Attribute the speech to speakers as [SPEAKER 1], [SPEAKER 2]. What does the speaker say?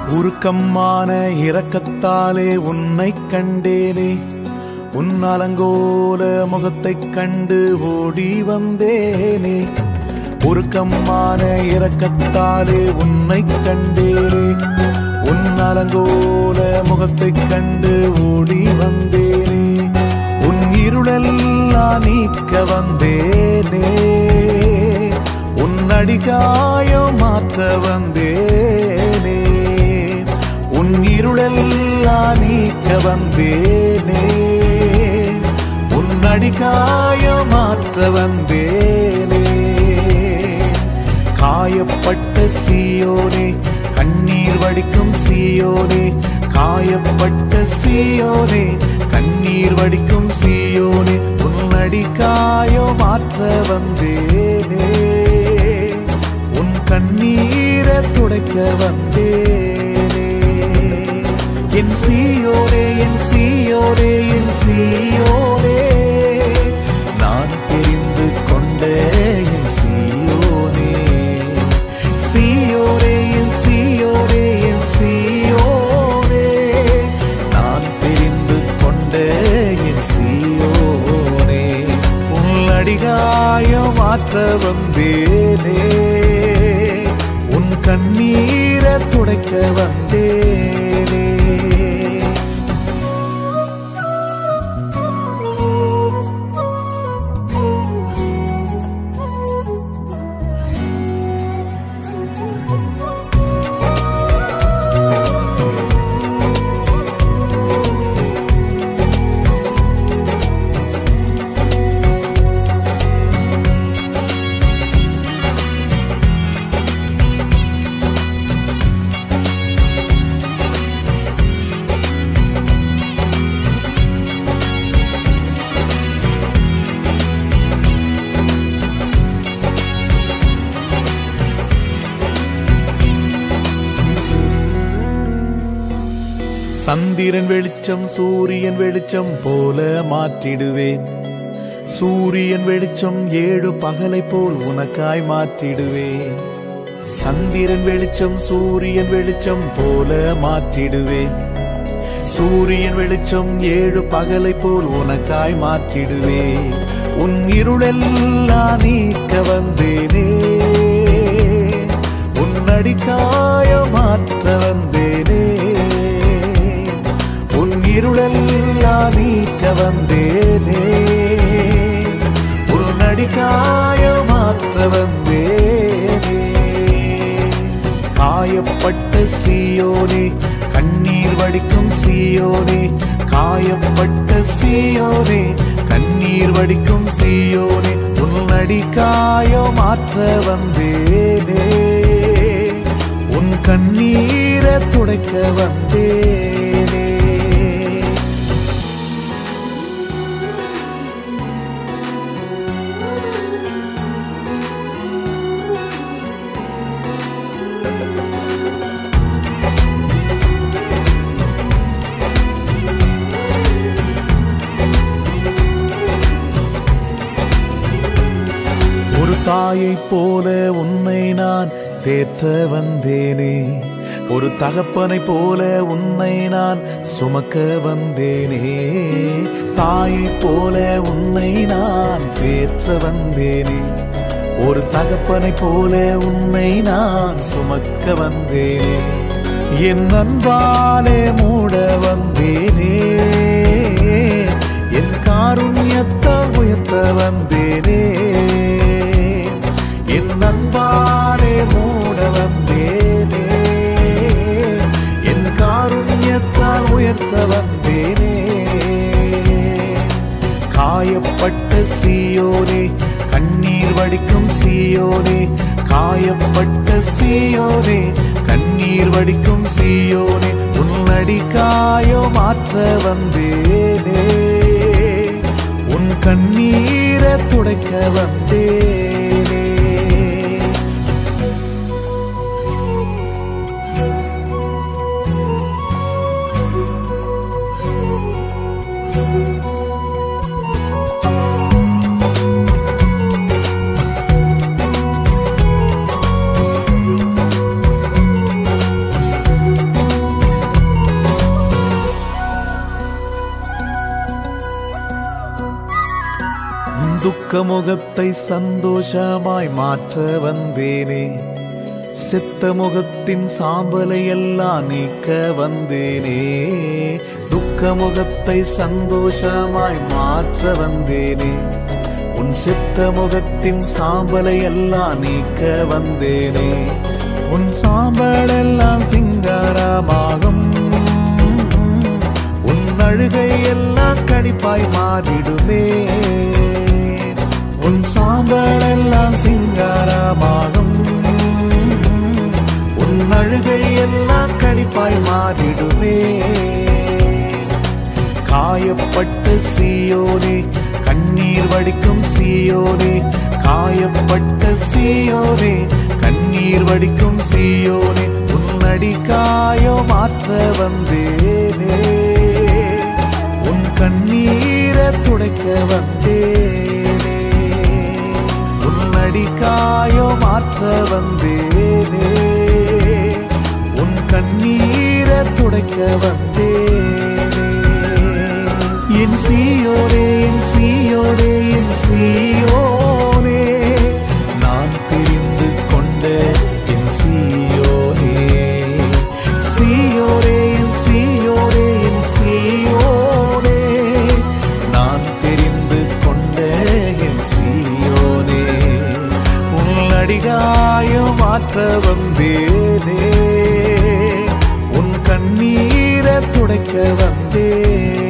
[SPEAKER 1] உருக்கமான இரக்கத்தாலே உன்னை கண்டேனே உன் அலங்கோல முகத்தைக் கண்டு ஓடி வந்தேனே உருக்கமான இரக்கத்தாலே உன்னை கண்டேனே உன் அலங்கோல முகத்தைக் கண்டு ஓடி வந்தேனே உன் இருளெல்லாம் நீக்க வந்தேனே உன் அடிகாயம் மாற்ற வந்தேனே உன் இருளெல்லாம் நீக்க வந்தேனே உன் அடிகாயம் மாற்ற வந்தேனே காயப்பட்ட சீயோனே கண்ணீர் வடிக்கும் சீயோனே காயப்பட்ட சீயோனே கண்ணீர் வடிக்கும் சீயோனே உன்னடி காயோ மாற்ற வந்தேனே உன் கண்ணீரை துடைக்க வந்தேனே என் சீயோனே என் சீயோனே என் சீயோனே நான் தெரிந்து கொண்ட என் சீயோனே சீயோனே என் சீயோனே என் சீயோனே நான் தெரிந்து கொண்ட என் சீயோனே உன் அடிகாயம் மாற்ற வந்தேனே உன் கண்ணீரை துடைக்க வந்தேனே சந்திரன் வெளிச்சம் சூரியன் வெளிச்சம் போல மாற்றிடுவேன் சூரியன் வெளிச்சம் ஏழு பகலை போல் உனக்காய் மாற்றிடுவேன் சந்திரன் வெளிச்சம் சூரியன் வெளிச்சம் போல மாற்றிடுவேன் சூரியன் வெளிச்சம் ஏழு பகலை போல் உனக்காய் மாற்றிடுவேன் உன் இருளெல்லாம் நீக்க வந்தேனே உன் அடிக்காய மாற்ற வந்தேனே உன் இருளெல்லாம் நீக்க வந்தேனே உன் அடிக்காய மாற்ற வந்தேனே காயப்பட்ட சீயோனே கண்ணீர் வடிக்கும் சீயோனே காயப்பட்ட சீயோனே கண்ணீர் வடிக்கும் சீயோனே உன் அடிக்காயோ மாற்ற வந்தேனே உன் கண்ணீரை துடைக்க வந்தேனே ஒரு தாயைப் போல உன்னை நான் தேற்ற வந்தேனே ஒரு தகப்பனைப் போல உன்னை நான் சுமக்க வந்தேனே தாயைப் போல உன்னை நான் தேற்ற வந்தேனே ஒரு தகப்பனைப் போல உன்னை நான் சுமக்க வந்தேனே என் அன்பாலே மூட வந்தேனே என் காருண்யத்தால் உயர்த்த வந்தேனே என் அன்பாலே மூட வந்தேனே என் காருண்யத்தால் உயர்த்த வந்தேனே காயப்பட்ட சீயோனே கண்ணீர் வடிக்கும் சீயோனே காயப்பட்ட சீயோனே கண்ணீர் வடிக்கும் சீயோனே உன்னடி காயோ மாற்ற வந்தேனே உன் கண்ணீரை துடைக்க வந்தேனே துக்கமுகத்தை சந்தோஷமாய் மாற்ற வந்தேனே செத்த முகத்தின் சாம்பலை எல்லாம் நீக்க வந்தேனே துக்கமுகத்தை சந்தோஷமாய் மாற்ற வந்தேனே உன் செத்த முகத்தின் சாம்பலை எல்லாம் நீக்க வந்தேனே உன் சாம்பல் எல்லாம் சிங்காரமாகும் உன் அழுகை எல்லாம் கடிப்பாய் மாறிடுமே உன் சாம்பல் எல்லாம் சிங்காரமாகும் உன் அழுகை எல்லாம் கடிப்பாய் மாறிடுமே காயப்பட்ட சீயோனே கண்ணீர் வடிக்கும் சீயோனே காயப்பட்ட சீயோனே கண்ணீர் வடிக்கும் சீயோனே உன்னடி காயோ மாற்ற வந்தேனே உன் கண்ணீரை துடைக்க வந்தேனே உன்னடி காயோ மாற்ற வந்தேனே உன் கண்ணீரை துடைக்க வந்தேனே என் சீயோனே என் சீயோனே என் சீயோனே நான் தெரிந்து கொண்ட என் சீயோனே சீயோனே என் சீயோனே என் சீயோனே நான் தெரிந்து கொண்ட என் சீயோனே உன் அடிகாயோ மாற்ற வந்தேனே உன் கண்ணீரை துடைக்க வந்தேனே